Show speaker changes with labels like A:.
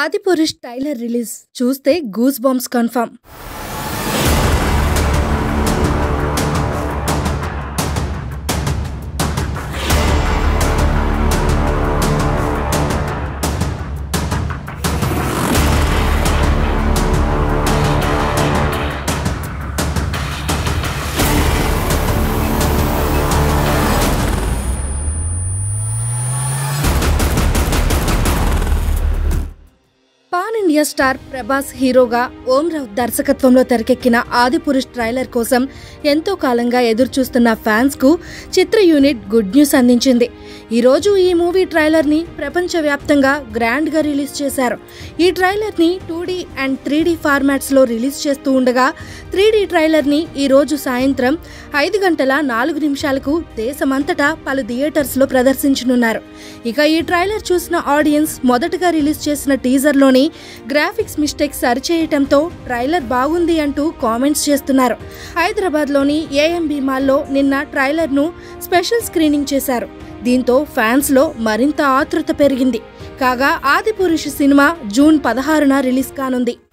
A: Adipurush trailer release చూస్తే goosebumps confirm pan India star Prabhas హీరోగా ఓం రావు దర్శకత్వంలో తెరకెక్కిన ఆదిపురుష్ ట్రైలర్ కోసం ఎంతో కాలంగా ఎదురుచూస్తున్న ఫ్యాన్స్ కు చిత్ర యూనిట్ గుడ్ న్యూస్ అందించింది ఈ రోజు ఈ మూవీ ట్రైలర్ ని ప్రపంచవ్యాప్తంగా గ్రాండ్ గా రిలీజ్ చేశారు ఈ ట్రైలర్ ని టూ అండ్ త్రీ ఫార్మాట్స్ లో రిలీజ్ చేస్తూ ఉండగా త్రీ ట్రైలర్ ని ఈ రోజు సాయంత్రం ఐదు గంటల నాలుగు నిమిషాలకు దేశమంతటా పలు థియేటర్స్ లో ప్రదర్శించనున్నారు ఇక ఈ ట్రైలర్ చూసిన ఆడియన్స్ మొదటగా రిలీజ్ చేసిన టీజర్లోని గ్రాఫిక్స్ మిస్టేక్స్ సరిచేయటంతో ట్రైలర్ బాగుంది అంటూ కామెంట్స్ చేస్తున్నారు హైదరాబాద్లోని ఏఎంబి మాల్లో నిన్న ట్రైలర్ను స్పెషల్ స్క్రీనింగ్ చేశారు దీంతో ఫ్యాన్స్లో మరింత ఆతృత పెరిగింది కాగా ఆదిపురుషు సినిమా జూన్ పదహారున రిలీజ్ కానుంది